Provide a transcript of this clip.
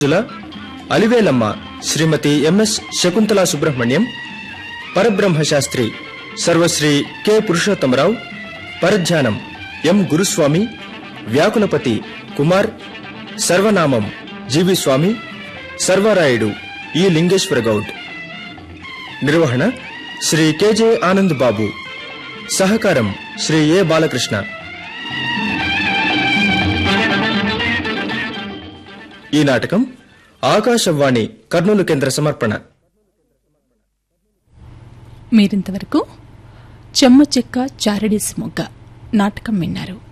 తుల Alivelamma Shrimati MS Shakuntala Subrahmanyam Parabrahmashastri Sarvashri K Purushottamarao పరధ్యానం M Guruswamy వ్యాకులపతి కుమార్ సర్వనామం జీవి స్వామి సర్వరాయుడు ఈ లింగేశ్వర గౌడ్ నిర్వహణ శ్రీ కెజె ఆనంద్ బాబు సహకారం శ్రీ ఏ బాలకృష్ణ ఈ నాటకం ఆకాశవాణి కర్నూలు కేంద్ర సమర్పణ మీరింతవరకు చెమ్మ చెక్క చారడీస్ మొగ్గ నాటకం విన్నారు